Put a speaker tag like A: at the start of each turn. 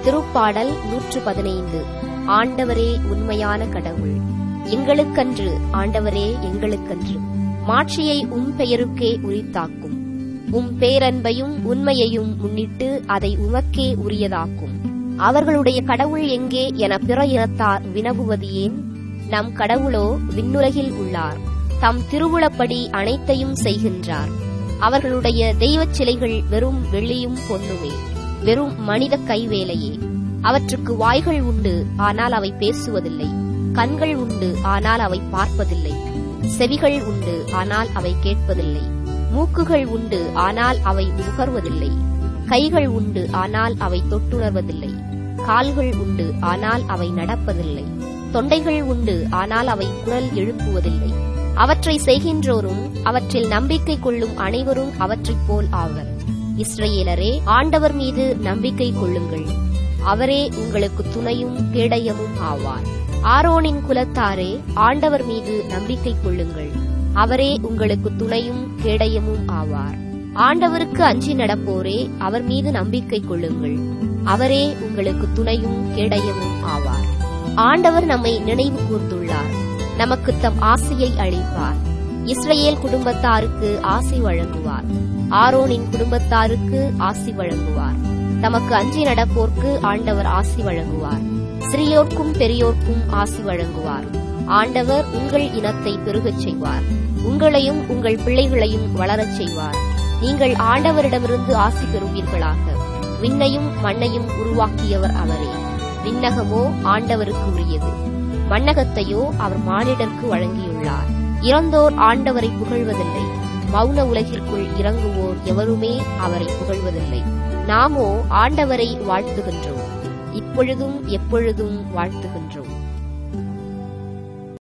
A: திருப்பாடல் நூற்று பதினைந்து ஆண்டவரே உண்மையான கடவுள் எங்களுக்கன்று ஆண்டவரே எங்களுக்கன்று மாட்சியை உம் பெயருக்கே உரித்தாக்கும் உம் பேரன்பையும் உண்மையையும் முன்னிட்டு அதை உமக்கே உரியதாக்கும் அவர்களுடைய கடவுள் எங்கே என பிற இனத்தார் வினவுவது ஏன் நம் கடவுளோ விண்ணுலகில் உள்ளார் தம் திருவுளப்படி அனைத்தையும் செய்கின்றார் அவர்களுடைய தெய்வச் சிலைகள் வெறும் வெள்ளியும் பொன்னுமே வெறும் மனித கைவேலையே அவற்றுக்கு வாய்கள் உண்டு ஆனால் அவை பேசுவதில்லை கண்கள் உண்டு ஆனால் அவை பார்ப்பதில்லை செவிகள் உண்டு ஆனால் அவை கேட்பதில்லை மூக்குகள் உண்டு ஆனால் அவை முகர்வதில்லை கைகள் உண்டு ஆனால் அவை தொட்டுணர்வதில்லை கால்கள் உண்டு ஆனால் அவை நடப்பதில்லை தொண்டைகள் உண்டு ஆனால் அவை குரல் எழுப்புவதில்லை அவற்றை செய்கின்றோரும் அவற்றில் நம்பிக்கை கொள்ளும் அனைவரும் அவற்றைப் போல் ஆவர் இஸ்ரவேலரே ஆண்டவர் மீது நம்பிக்கை கொள்ளுங்கள் அவரே உங்களுக்கு துணையும் கேடயமும் ஆவார் ஆரோனின் குலத்தாரே ஆண்டவர் மீது நம்பிக்கை கொள்ளுங்கள் அவரே உங்களுக்கு துணையும் கேடயமும் ஆவார் ஆண்டவருக்கு அஞ்சி நடப்போரே அவர் மீது நம்பிக்கை கொள்ளுங்கள் அவரே உங்களுக்கு துணையும் கேடயமும் ஆவார் ஆண்டவர் நம்மை நினைவு கூர்ந்துள்ளார் நமக்கு தம் ஆசையை அளிப்பார் இஸ்ரேல் குடும்பத்தாருக்கு ஆசை வழங்குவார் ஆரோனின் குடும்பத்தாருக்கு ஆசி வழங்குவார் தமக்கு அஞ்சி நடப்போர்க்கு ஆண்டவர் ஆசி வழங்குவார் சிறியோர்க்கும் பெரியோர்க்கும் ஆசி வழங்குவார் ஆண்டவர் உங்கள் இனத்தை பெருகச் செய்வார் உங்களையும் உங்கள் பிள்ளைகளையும் வளரச் செய்வார் நீங்கள் ஆண்டவரிடமிருந்து ஆசி பெறுவீர்களாக விண்ணையும் மண்ணையும் உருவாக்கியவர் அவரே விண்ணகமோ ஆண்டவருக்கு உரியது மண்ணகத்தையோ அவர் மானிடர்க்கு வழங்கியுள்ளார் இறந்தோர் ஆண்டவரை புகழ்வதில்லை மௌன உலகிற்குள் இறங்குவோர் எவருமே அவரை புகழ்வதில்லை நாமோ ஆண்டவரை வாழ்த்துகின்றோம் இப்பொழுதும் எப்பொழுதும் வாழ்த்துகின்றோம்